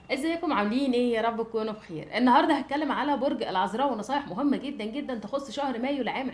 ازيكم عاملين ايه يا رب تكونوا بخير النهارده هتكلم على برج العذراء ونصايح مهمه جدا جدا تخص شهر مايو لعام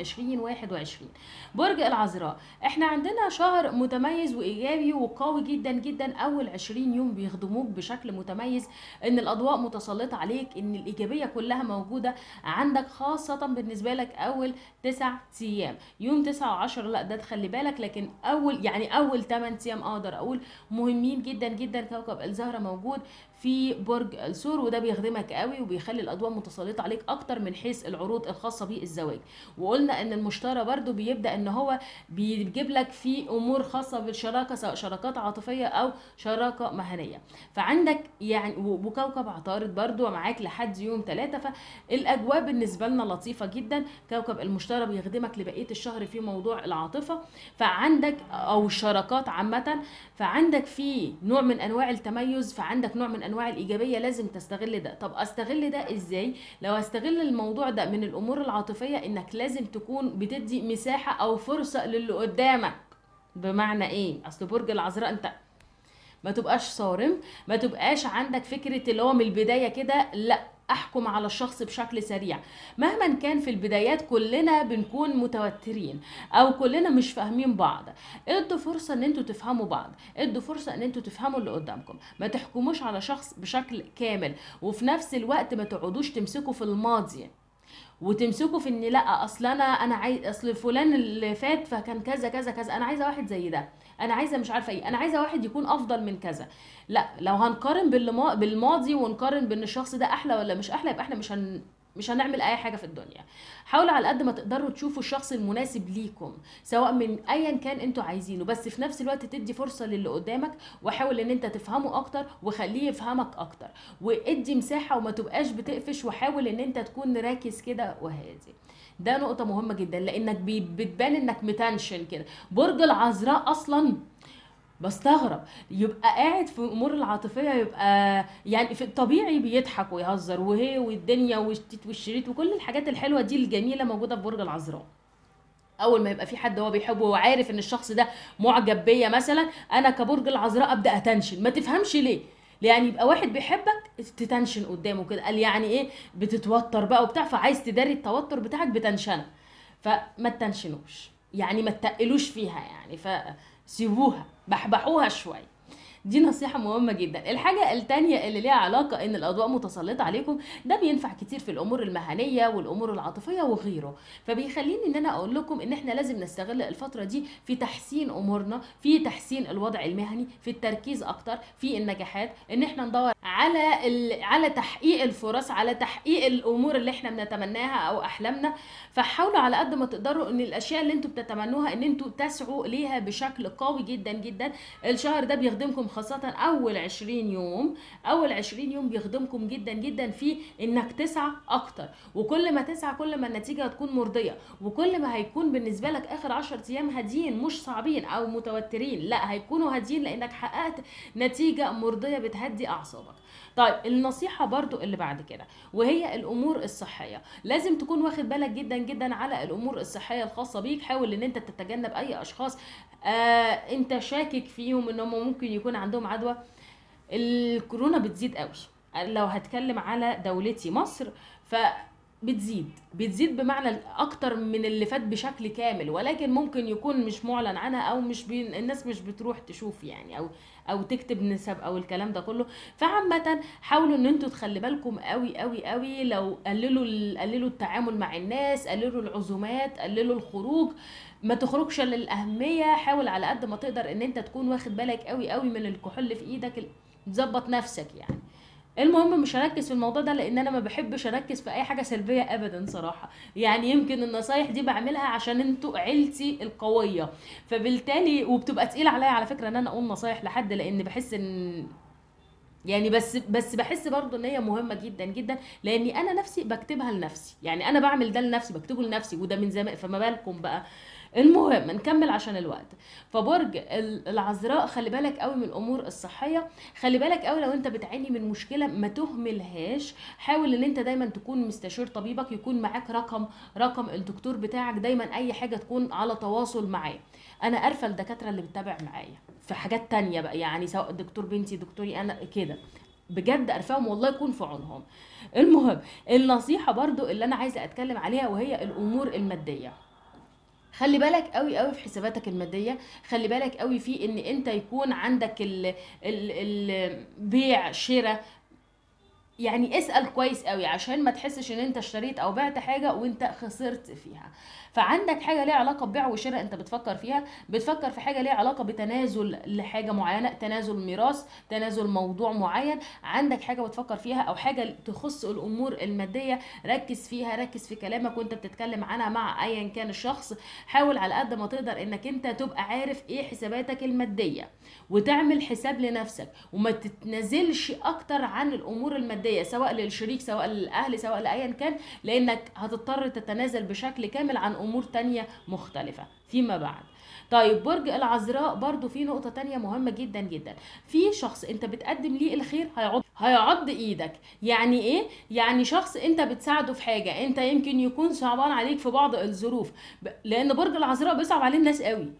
2021 برج العذراء احنا عندنا شهر متميز وايجابي وقوي جدا جدا اول 20 يوم بيخدموك بشكل متميز ان الاضواء متسلطه عليك ان الايجابيه كلها موجوده عندك خاصه بالنسبه لك اول 9 ايام يوم 9 و10 لا ده تخلي بالك لكن اول يعني اول 8 ايام اقدر اقول مهمين جدا جدا كوكب الزهره موجود في برج الثور وده بيخدمك قوي وبيخلي الاضواء متسلطه عليك اكتر من حيث العروض الخاصه بالزواج وقلنا ان المشترى برضو بيبدا ان هو بيجيب لك في امور خاصه بالشراكه سواء شراكات عاطفيه او شراكه مهنيه فعندك يعني وكوكب عطارد برضو معاك لحد يوم ثلاثة فالاجواء بالنسبه لنا لطيفه جدا كوكب المشترى بيخدمك لبقيه الشهر في موضوع العاطفه فعندك او الشراكات عامه فعندك في نوع من انواع التميز فعندك نوع من انواع الايجابيه لازم تستغل ده طب استغل ده ازاي لو استغل الموضوع ده من الامور العاطفيه انك لازم تكون بتدي مساحه او فرصه للي قدامك بمعنى ايه اصل برج العذراء انت ما تبقاش صارم ما تبقاش عندك فكره اللي هو من البدايه كده لا احكم على الشخص بشكل سريع مهما كان في البدايات كلنا بنكون متوترين او كلنا مش فاهمين بعض ادوا فرصه ان انتوا تفهموا بعض ادوا فرصه ان انتوا تفهموا اللي قدامكم ما تحكموش على شخص بشكل كامل وفي نفس الوقت ما تقعدوش تمسكوا في الماضي وتمسكوا في ان لا اصل انا انا عايز اصل فلان اللي فات فكان كذا كذا كذا انا عايزه واحد زي ده انا عايزه مش عارفه ايه انا عايزه واحد يكون افضل من كذا لا لو هنقارن بالما- بالماضي ونقارن بان الشخص ده احلى ولا مش احلى يبقى احنا مش هن مش هنعمل اي حاجه في الدنيا حاولوا على قد ما تقدروا تشوفوا الشخص المناسب ليكم سواء من ايا كان انتوا عايزينه بس في نفس الوقت تدي فرصه للي قدامك وحاول ان انت تفهمه اكتر وخليه يفهمك اكتر وادي مساحه وما تبقاش بتقفش وحاول ان انت تكون راكز كده وهادي ده نقطة مهمة جدا لانك بي- بتبان انك متنشن كده برج العذراء اصلا بستغرب يبقى قاعد في امور العاطفيه يبقى يعني في الطبيعي بيضحك ويهزر وهي والدنيا والشتيت والشريط وكل الحاجات الحلوه دي الجميله موجوده في برج العذراء اول ما يبقى في حد هو بيحبه وعارف ان الشخص ده معجب بيا مثلا انا كبرج العذراء ابدا اتنشن ما تفهمش ليه يعني يبقى واحد بيحبك تتنشن قدامه كده قال يعني ايه بتتوتر بقى وبتاع فعايز تداري التوتر بتاعك بتنشنه فما تنشنوش يعني ما تقلوش فيها يعني فسيبوها بحبحوها شويه دي نصيحة مهمة جدا الحاجة التانية اللي ليها علاقة ان الاضواء متسلطة عليكم ده بينفع كتير في الامور المهنية والامور العاطفية وغيره فبيخليني ان انا اقول لكم ان احنا لازم نستغل الفترة دي في تحسين امورنا في تحسين الوضع المهني في التركيز اكتر في النجاحات ان احنا ندور على ال... على تحقيق الفرص على تحقيق الامور اللي احنا بنتمناها او احلامنا فحاولوا على قد ما تقدروا ان الاشياء اللي انتوا بتتمنوها ان انتوا تسعوا ليها بشكل قوي جدا جدا الشهر ده بيخدمكم خاصة اول 20 يوم اول 20 يوم بيخدمكم جدا جدا في انك تسعى اكتر وكل ما تسعى كل ما النتيجة هتكون مرضية وكل ما هيكون بالنسبة لك اخر 10 ايام هاديين مش صعبين او متوترين لا هيكونوا هاديين لانك حققت نتيجة مرضية بتهدي اعصابك طيب النصيحة برضو اللي بعد كده وهي الامور الصحية لازم تكون واخد بالك جدا جدا على الامور الصحية الخاصة بيك حاول ان انت تتجنب اي اشخاص آه انت شاكك فيهم ان هم ممكن يكون عندهم عدوى الكورونا بتزيد قوي لو هتكلم على دولتي مصر ف بتزيد بتزيد بمعنى اكتر من اللي فات بشكل كامل ولكن ممكن يكون مش معلن عنها او مش بي... الناس مش بتروح تشوف يعني او او تكتب نسب او الكلام ده كله فعامه حاولوا ان انتوا تخلي بالكم قوي قوي قوي لو قللوا ال- قللوا التعامل مع الناس قللوا العزومات قللوا الخروج ما تخرجش للاهميه حاول على قد ما تقدر ان انت تكون واخد بالك قوي قوي من الكحول اللي في ايدك ال- تظبط نفسك يعني المهم مش هركز في الموضوع ده لان انا ما بحبش اركز في اي حاجه سلبيه ابدا صراحه يعني يمكن النصايح دي بعملها عشان انتوا عيلتي القويه فبالتالي وبتبقى تقيله عليا على فكره ان انا اقول نصايح لحد لان بحس ان يعني بس بس بحس برضو ان هي مهمه جدا جدا لاني انا نفسي بكتبها لنفسي يعني انا بعمل ده لنفسي بكتبه لنفسي وده من زمان فما بالكم بقى المهم نكمل عشان الوقت فبرج ال- العذراء خلي بالك قوي من الامور الصحيه خلي بالك قوي لو انت بتعاني من مشكله ما تهملهاش حاول ان انت دايما تكون مستشير طبيبك يكون معاك رقم رقم الدكتور بتاعك دايما اي حاجه تكون على تواصل معاه انا عارفه الدكاتره اللي بتتابع معايا في حاجات تانية بقى يعني سواء دكتور بنتي دكتوري انا كده بجد قرفاهم والله يكون في عونهم المهم النصيحه برضو اللي انا عايزه اتكلم عليها وهي الامور الماديه خلي بالك قوي قوي في حساباتك الماديه خلي بالك قوي في ان انت يكون عندك ال ال البيع شراء يعني اسأل كويس قوي عشان ما تحسش ان انت اشتريت او بعت حاجة وانت خسرت فيها فعندك حاجة ليها علاقة ببيع وشراء انت بتفكر فيها بتفكر في حاجة ليها علاقة بتنازل لحاجة معينة تنازل ميراث تنازل موضوع معين عندك حاجة بتفكر فيها او حاجة تخص الامور المادية ركز فيها ركز في كلامك وانت بتتكلم عنها مع ايا كان الشخص حاول على قد ما تقدر انك انت تبقى عارف ايه حساباتك المادية وتعمل حساب لنفسك وما تتنازلش اكتر عن الامور المادية سواء للشريك سواء للاهل سواء لايا كان لانك هتضطر تتنازل بشكل كامل عن امور تانية مختلفة فيما بعد طيب برج العذراء برضو في نقطة تانية مهمة جدا جدا في شخص انت بتقدم ليه الخير هيعض هيعض ايدك يعني ايه يعني شخص انت بتساعده في حاجة انت يمكن يكون صعبان عليك في بعض الظروف ب- لان برج العذراء بيصعب عليه الناس قوي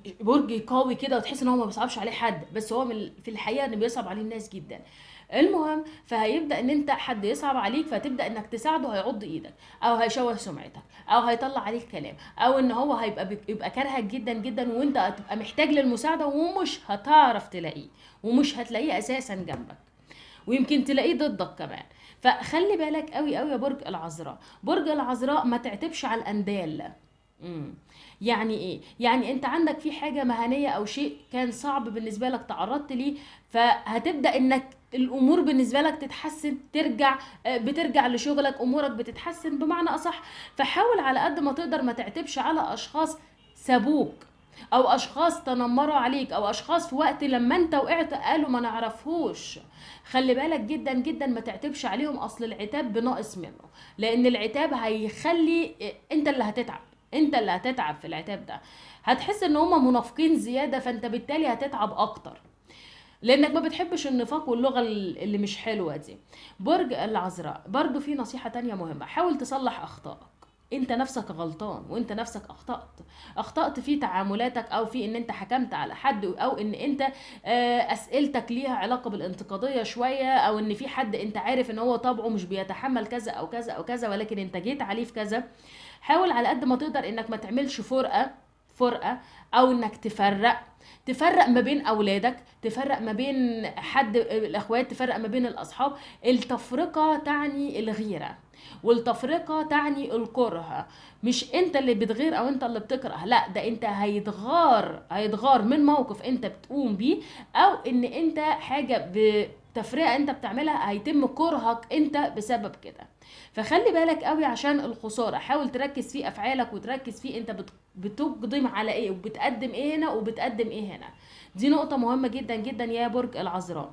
برج قوي كده وتحس ان هو ما بيصعبش عليه حد بس هو من في الحقيقة انه بيصعب عليه الناس جدا المهم فهيبدا ان انت حد يصعب عليك فتبدا انك تساعده هيعض ايدك او هيشوه سمعتك او هيطلع عليك كلام او ان هو هيبقى يبقى كارهك جدا جدا وانت هتبقى محتاج للمساعده ومش هتعرف تلاقيه ومش هتلاقيه اساسا جنبك ويمكن تلاقيه ضدك كمان فخلي بالك قوي قوي يا برج العذراء برج العذراء ما تعتبش على الاندال امم يعني ايه يعني انت عندك في حاجه مهنيه او شيء كان صعب بالنسبه لك تعرضت ليه فهتبدا انك الامور بالنسبه لك تتحسن ترجع آه، بترجع لشغلك امورك بتتحسن بمعنى اصح فحاول على قد ما تقدر ما تعتبش على اشخاص سابوك او اشخاص تنمروا عليك او اشخاص في وقت لما انت وقعت قالوا ما نعرفهوش خلي بالك جدا جدا ما تعتبش عليهم اصل العتاب بناقص منه لان العتاب هيخلي انت اللي هتتعب انت اللي هتتعب في العتاب ده هتحس ان هما منافقين زياده فانت بالتالي هتتعب اكتر لانك ما بتحبش النفاق واللغه اللي مش حلوه دي برج العذراء برضو في نصيحه تانية مهمه حاول تصلح اخطائك انت نفسك غلطان وانت نفسك اخطأت اخطأت في تعاملاتك او في ان انت حكمت على حد او ان انت آه، اسئلتك ليها علاقة بالانتقادية شوية او ان في حد انت عارف ان هو طبعه مش بيتحمل كذا او كذا او كذا ولكن انت جيت عليه في كذا حاول على قد ما تقدر انك ما تعملش فرقة فرقة او انك تفرق تفرق ما بين اولادك تفرق ما بين حد الاخوات تفرق ما بين الاصحاب التفرقه تعني الغيره والتفرقه تعني الكره مش انت اللي بتغير او انت اللي بتكره لا ده انت هيتغار هيتغار من موقف انت بتقوم بيه او ان انت حاجه بتفرقه انت بتعملها هيتم كرهك انت بسبب كده فخلي بالك قوي عشان الخساره حاول تركز في افعالك وتركز في انت بت- بتقدم على ايه وبتقدم ايه هنا وبتقدم ايه هنا دي نقطه مهمه جدا جدا يا برج العذراء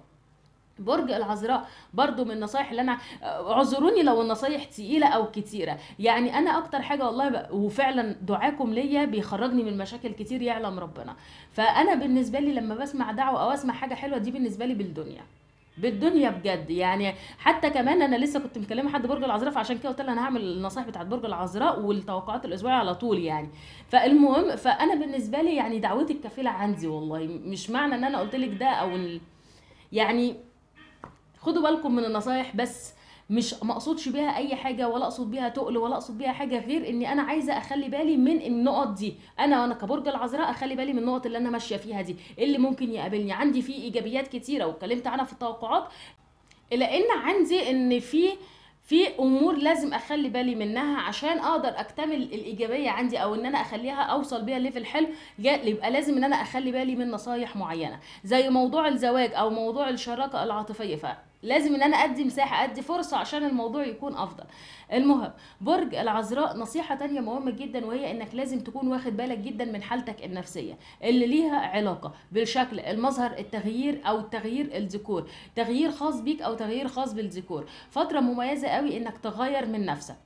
برج العذراء برضو من النصايح اللي انا اعذروني لو النصايح تقيله او كتيره يعني انا اكتر حاجه والله ب... وفعلا دعاكم ليا بيخرجني من مشاكل كتير يعلم ربنا فانا بالنسبه لي لما بسمع دعوه او اسمع حاجه حلوه دي بالنسبه لي بالدنيا بالدنيا بجد يعني حتى كمان انا لسه كنت مكلمه حد برج العذراء فعشان كده قلت لها انا هعمل النصايح بتاعت برج العذراء والتوقعات الاسبوعيه على طول يعني فالمهم فانا بالنسبه لي يعني دعوتي الكفيله عندي والله مش معنى ان انا قلت لك ده او ال... يعني خدوا بالكم من النصايح بس مش ما اقصدش بيها اي حاجه ولا اقصد بيها تقل ولا اقصد بيها حاجه غير اني انا عايزه اخلي بالي من النقط دي انا وانا كبرج العذراء اخلي بالي من النقط اللي انا ماشيه فيها دي إيه اللي ممكن يقابلني عندي فيه ايجابيات كتيره واتكلمت عنها في التوقعات الا ان عندي ان في في امور لازم اخلي بالي منها عشان اقدر اكتمل الايجابيه عندي او ان انا اخليها اوصل بيها ليفل حلو جا- يبقى لازم ان انا اخلي بالي من نصايح معينه زي موضوع الزواج او موضوع الشراكه العاطفيه فلازم ان انا ادي مساحه ادي فرصه عشان الموضوع يكون افضل المهم برج العذراء نصيحه تانية مهمه جدا وهي انك لازم تكون واخد بالك جدا من حالتك النفسيه اللي ليها علاقه بالشكل المظهر التغيير او التغيير الذكور تغيير خاص بيك او تغيير خاص بالذكور فتره مميزه قوي انك تغير من نفسك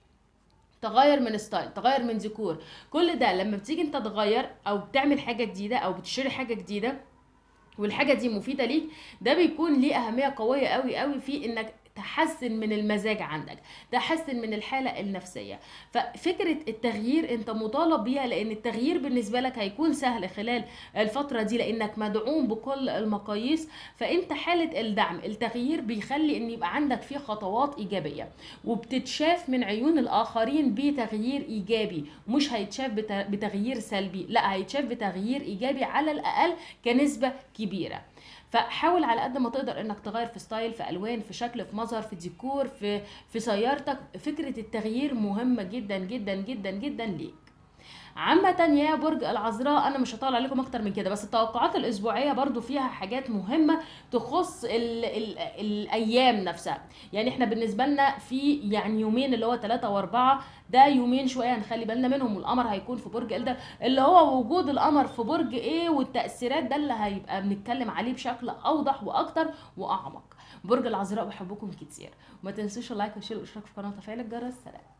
تغير من ستايل تغير من ذكور كل ده لما بتيجي انت تغير او بتعمل حاجه جديده او بتشتري حاجه جديده والحاجه دي مفيده ليك ده بيكون ليه اهميه قويه قوي قوي في انك تحسن من المزاج عندك تحسن من الحالة النفسية ففكرة التغيير انت مطالب بيها لان التغيير بالنسبة لك هيكون سهل خلال الفترة دي لانك مدعوم بكل المقاييس فانت حالة الدعم التغيير بيخلي ان يبقى عندك فيه خطوات ايجابية وبتتشاف من عيون الاخرين بتغيير ايجابي مش هيتشاف بت- بتغيير سلبي لا هيتشاف بتغيير ايجابي على الاقل كنسبة كبيرة فحاول على قد ما تقدر انك تغير في ستايل في الوان في شكل في مظهر في ديكور في في سيارتك فكره التغيير مهمه جدا جدا جدا جدا ليك عامة يا برج العذراء انا مش هطول عليكم اكتر من كده بس التوقعات الاسبوعية برضو فيها حاجات مهمة تخص ال ال الايام نفسها يعني احنا بالنسبة لنا في يعني يومين اللي هو ثلاثة واربعة ده يومين شوية هنخلي بالنا منهم والقمر هيكون في برج الدر اللي هو وجود القمر في برج ايه والتأثيرات ده اللي هيبقى بنتكلم عليه بشكل اوضح واكتر واعمق برج العذراء بحبكم كتير وما تنسوش اللايك والشير والاشتراك في قناة وتفعيل الجرس سلام